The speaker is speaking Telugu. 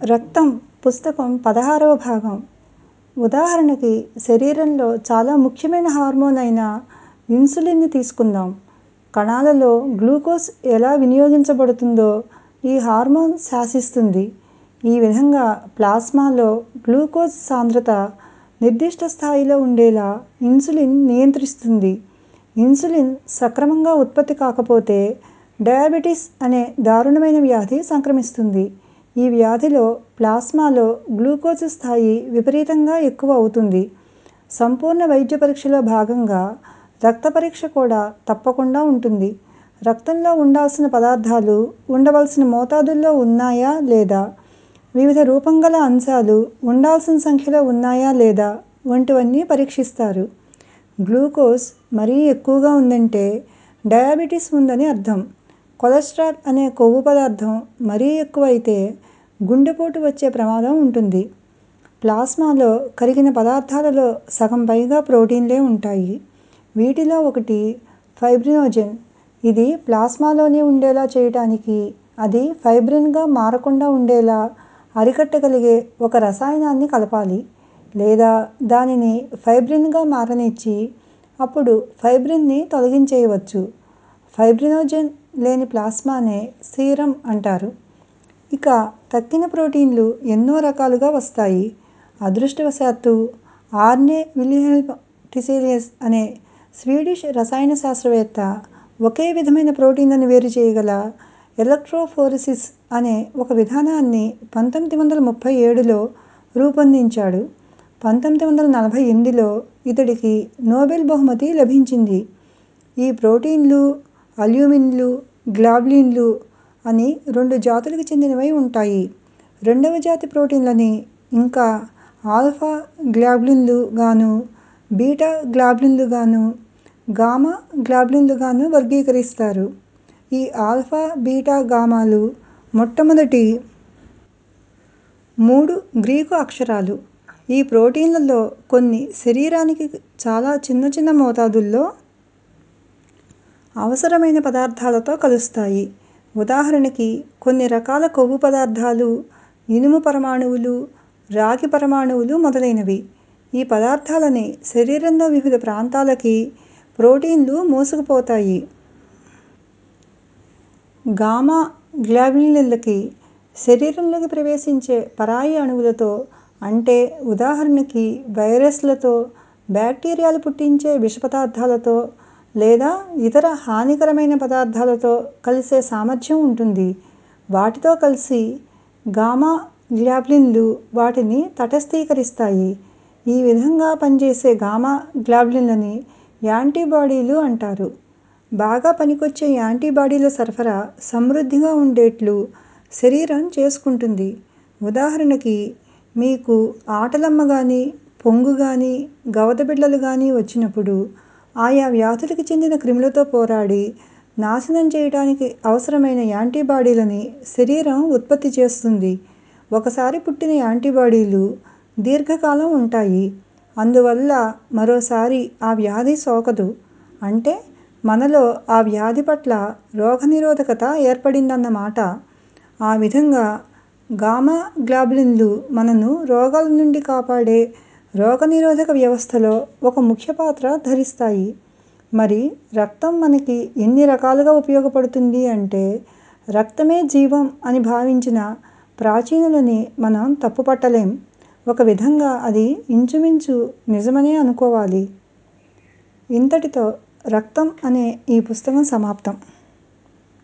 రక్తం పుస్తకం పదహారవ భాగం ఉదాహరణకి శరీరంలో చాలా ముఖ్యమైన హార్మోన్ అయిన ఇన్సులిన్ని తీసుకుందాం కణాలలో గ్లూకోజ్ ఎలా వినియోగించబడుతుందో ఈ హార్మోన్ శాసిస్తుంది ఈ విధంగా ప్లాస్మాలో గ్లూకోజ్ సాంద్రత నిర్దిష్ట స్థాయిలో ఉండేలా ఇన్సులిన్ నియంత్రిస్తుంది ఇన్సులిన్ సక్రమంగా ఉత్పత్తి కాకపోతే డయాబెటిస్ అనే దారుణమైన వ్యాధి సంక్రమిస్తుంది ఈ వ్యాధిలో ప్లాస్మాలో గ్లూకోజ్ స్థాయి విపరీతంగా ఎక్కువ అవుతుంది సంపూర్ణ వైద్య పరీక్షలో భాగంగా రక్త పరీక్ష కూడా తప్పకుండా ఉంటుంది రక్తంలో ఉండాల్సిన పదార్థాలు ఉండవలసిన మోతాదుల్లో ఉన్నాయా లేదా వివిధ రూపం గల అంశాలు ఉండాల్సిన సంఖ్యలో ఉన్నాయా లేదా వంటివన్నీ పరీక్షిస్తారు గ్లూకోజ్ మరీ ఎక్కువగా ఉందంటే డయాబెటిస్ ఉందని అర్థం కొలెస్ట్రాల్ అనే కొవ్వు పదార్థం మరీ ఎక్కువైతే గుండెపోటు వచ్చే ప్రమాదం ఉంటుంది ప్లాస్మాలో కరిగిన పదార్థాలలో సగం పైగా ప్రోటీన్లే ఉంటాయి వీటిలో ఒకటి ఫైబ్రినోజెన్ ఇది ప్లాస్మాలోనే ఉండేలా చేయటానికి అది ఫైబ్రిన్గా మారకుండా ఉండేలా అరికట్టగలిగే ఒక రసాయనాన్ని కలపాలి లేదా దానిని ఫైబ్రిన్గా మారనిచ్చి అప్పుడు ఫైబ్రిన్ని తొలగించేయవచ్చు ఫైబ్రినోజెన్ లేని ప్లాస్మానే సీరం అంటారు ఇక తక్కిన ప్రోటీన్లు ఎన్నో రకాలుగా వస్తాయి అదృష్టవశాత్తు ఆర్నే విల్హెల్మ్ టిసెలియస్ అనే స్వీడిష్ రసాయన శాస్త్రవేత్త ఒకే విధమైన ప్రోటీన్లను వేరు చేయగల ఎలక్ట్రోఫోరెసిస్ అనే ఒక విధానాన్ని పంతొమ్మిది వందల ముప్పై ఏడులో రూపొందించాడు పంతొమ్మిది వందల నలభై ఎనిమిదిలో ఇతడికి నోబెల్ బహుమతి లభించింది ఈ ప్రోటీన్లు అల్బ్యూమిన్లు గ్లోబులిన్లు అని రెండు జాతులకు చెందినవై ఉంటాయి రెండవ జాతి ప్రోటీన్లని ఇంకా ఆల్ఫా గ్లోబులిన్లు గాను బీటా గ్లోబులిన్లు గాను గామా గ్లోబులిన్లు గాను వర్గీకరిస్తారు ఈ ఆల్ఫా బీటా గామాలు మొట్టమొదటి మూడు గ్రీకు అక్షరాలు ఈ ప్రోటీన్లలో కొన్ని శరీరానికి చాలా చిన్న చిన్న మోతాదుల్లో అవసరమైన పదార్థాలతో కలుస్తాయి ఉదాహరణకి కొన్ని రకాల కొవ్వు పదార్థాలు ఇనుము పరమాణువులు రాగి పరమాణువులు మొదలైనవి ఈ పదార్థాలని శరీరంలో వివిధ ప్రాంతాలకి ప్రోటీన్లు మోసుకుపోతాయి గామా గ్లోబులిన్లకి శరీరంలోకి ప్రవేశించే పరాయి అణువులతో అంటే ఉదాహరణకి వైరస్లతో బ్యాక్టీరియాలు పుట్టించే విష పదార్థాలతో లేదా ఇతర హానికరమైన పదార్థాలతో కలిసే సామర్థ్యం ఉంటుంది వాటితో కలిసి గామా గ్లోబులిన్లు వాటిని తటస్థీకరిస్తాయి ఈ విధంగా పనిచేసే గామా గ్లోబులిన్లని యాంటీబాడీలు అంటారు బాగా పనికొచ్చే యాంటీబాడీల సరఫరా సమృద్ధిగా ఉండేట్లు శరీరం చేసుకుంటుంది ఉదాహరణకి మీకు ఆటలమ్మ గాని పొంగు గాని గవదబిళ్ళలు గాని వచ్చినప్పుడు ఆయా వ్యాధులకు చెందిన క్రిములతో పోరాడి నాశనం చేయటానికి అవసరమైన యాంటీబాడీలని శరీరం ఉత్పత్తి చేస్తుంది ఒకసారి పుట్టిన యాంటీబాడీలు దీర్ఘకాలం ఉంటాయి అందువల్ల మరోసారి ఆ వ్యాధి సోకదు అంటే మనలో ఆ వ్యాధి పట్ల రోగనిరోధకత ఏర్పడిందన్నమాట ఆ విధంగా గామా గ్లోబులిన్లు మనను రోగాల నుండి కాపాడే రోగనిరోధక వ్యవస్థలో ఒక ముఖ్య పాత్ర ధరిస్తాయి మరి రక్తం మనకి ఎన్ని రకాలుగా ఉపయోగపడుతుంది అంటే రక్తమే జీవం అని భావించిన ప్రాచీనులని మనం తప్పుపట్టలేం ఒక విధంగా అది ఇంచుమించు నిజమనే అనుకోవాలి ఇంతటితో రక్తం అనే ఈ పుస్తకం సమాప్తం